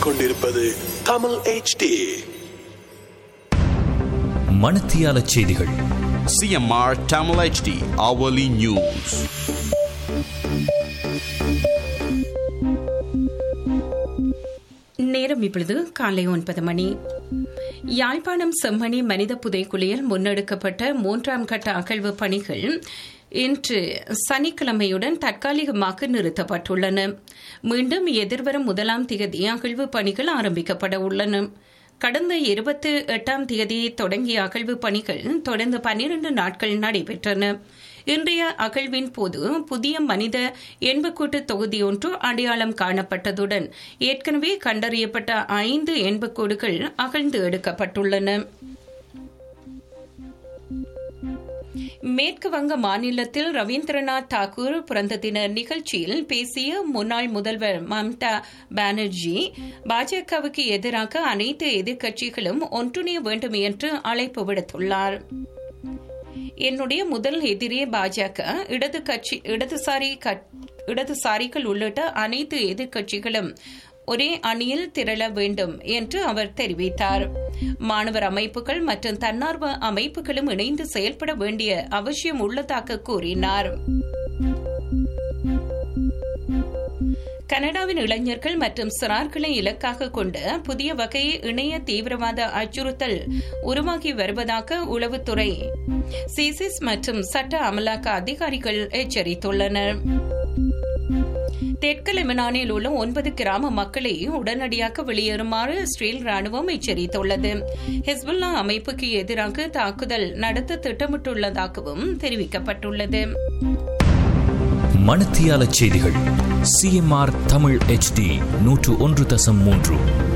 கேட்டுக்கொண்டிருப்பது தமிழ் HD மணத்தியால செய்திகள் CMR Tamil HD hourly news. நேரம் இப்பொழுது காலை ஒன்பது மணி யாழ்ப்பாணம் செம்மணி மனித புதைக்குழியில் முன்னெடுக்கப்பட்ட மூன்றாம் கட்ட அகழ்வு பணிகள் இன்று சனிக்கிழமையுடன் தற்காலிகமாக நிறுத்தப்பட்டுள்ளன மீண்டும் எதிர்வரும் முதலாம் திகதி அகழ்வு பணிகள் ஆரம்பிக்கப்பட உள்ளன கடந்த இருபத்தி எட்டாம் தேதி தொடங்கிய அகழ்வு பணிகள் தொடர்ந்து பன்னிரண்டு நாட்கள் நடைபெற்றன இன்றைய அகழ்வின் போது புதிய மனித எண்புக்கூட்டு தொகுதி ஒன்று அடையாளம் காணப்பட்டதுடன் ஏற்கனவே கண்டறியப்பட்ட ஐந்து எண்புக்கூடுகள் அகழ்ந்து எடுக்கப்பட்டுள்ளன மேற்கு வங்க மாநிலத்தில் ரவீந்திரநாத் தாக்கூர் பிறந்த தின நிகழ்ச்சியில் பேசிய முன்னாள் முதல்வர் மம்தா பானர்ஜி பாஜகவுக்கு எதிராக அனைத்து எதிர்க்கட்சிகளும் ஒன்றிணைய வேண்டும் என்று அழைப்பு விடுத்துள்ளார் என்னுடைய முதல் எதிரே பாஜக இடது கட்சி இடதுசாரி இடதுசாரிகள் உள்ளிட்ட அனைத்து எதிர்க்கட்சிகளும் ஒரே அணியில் திரள வேண்டும் என்று அவர் தெரிவித்தார் மாணவர் அமைப்புகள் மற்றும் தன்னார்வ அமைப்புகளும் இணைந்து செயல்பட வேண்டிய அவசியம் உள்ளதாக கூறினார் கனடாவின் இளைஞர்கள் மற்றும் சிறார்களை இலக்காக கொண்ட புதிய வகை இணைய தீவிரவாத அச்சுறுத்தல் உருவாகி வருவதாக உளவுத்துறை சிசிஸ் மற்றும் சட்ட அமலாக்க அதிகாரிகள் எச்சரித்துள்ளனர் தெற்கு லெபனானில் உள்ள ஒன்பது கிராம மக்களை உடனடியாக வெளியேறுமாறு இஸ்ரேல் ராணுவம் எச்சரித்துள்ளது ஹிஸ்புல்லா அமைப்புக்கு எதிராக தாக்குதல் நடத்த திட்டமிட்டுள்ளதாகவும் தெரிவிக்கப்பட்டுள்ளது மணத்தியால செய்திகள் சிஎம்ஆர் தமிழ் HD நூற்று ஒன்று தசம் மூன்று